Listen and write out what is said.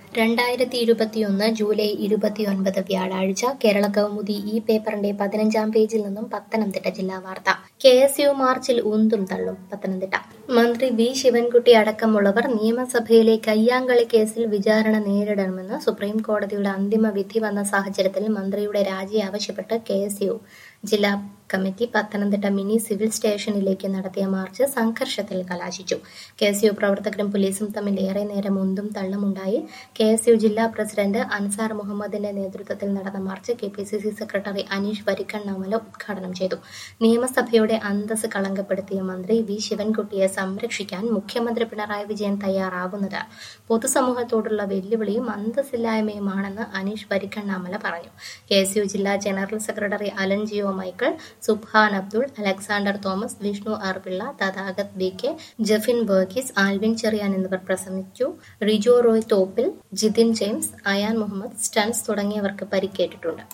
രണ്ടായിരത്തി ഇരുപത്തിയൊന്ന് ജൂലൈ ഇരുപത്തിയൊൻപത് വ്യാഴാഴ്ച കേരള കൗമുദി ഈ പേപ്പറിന്റെ പതിനഞ്ചാം പേജിൽ നിന്നും പത്തനംതിട്ട ജില്ലാ വാർത്ത കെ എസ് യു മാർച്ചിൽ ഉന്തും തള്ളും പത്തനംതിട്ട മന്ത്രി വി ശിവൻകുട്ടി അടക്കമുള്ളവർ നിയമസഭയിലെ കയ്യാങ്കളി കേസിൽ വിചാരണ നേരിടണമെന്ന് സുപ്രീം കോടതിയുടെ അന്തിമ വിധി വന്ന സാഹചര്യത്തിൽ മന്ത്രിയുടെ രാജി ആവശ്യപ്പെട്ട് കെ എസ് യു ജില്ലാ കമ്മിറ്റി പത്തനംതിട്ട മിനി സിവിൽ സ്റ്റേഷനിലേക്ക് നടത്തിയ മാർച്ച് സംഘർഷത്തിൽ കലാശിച്ചു കെ എസ് യു പ്രവർത്തകരും പോലീസും തമ്മിൽ ഏറെ നേരം ഉന്തും തള്ളുമുണ്ടായി കെ എസ് യു ജില്ലാ പ്രസിഡന്റ് അൻസാർ മുഹമ്മദിന്റെ നേതൃത്വത്തിൽ നടന്ന march K P C C secretary Aneesh Varikkannamala ഉദ്ഘാടനം ചെയ്തു നിയമസഭയുടെ അന്തസ് കളങ്കപ്പെടുത്തിയ മന്ത്രി വി ശിവൻകുട്ടിയെ സംരക്ഷിക്കാൻ മുഖ്യമന്ത്രി പിണറായി വിജയൻ തയ്യാറാകുന്നത് പൊതുസമൂഹത്തോടുള്ള വെല്ലുവിളിയും അന്തസ്സില്ലായ്മയുമാണെന്ന് അനീഷ് വരിക്കണ്ണാമല പറഞ്ഞു കെ എസ് യു ജില്ലാ general secretary Allen Jio Michael Subhan Abdul Alexander Thomas Vishnu ആർപിള്ള തഥാഗത് B K Jefin ബർഗീസ് Alvin Cherian എന്നിവർ പ്രസംഗിച്ചു റിജോ റോയ് തോപ്പിൽ ജിതിൻ ജെയിംസ് അയാൻ മുഹമ്മദ് സ്റ്റൺസ് തുടങ്ങിയവർക്ക് പരിക്കേറ്റിട്ടുണ്ട്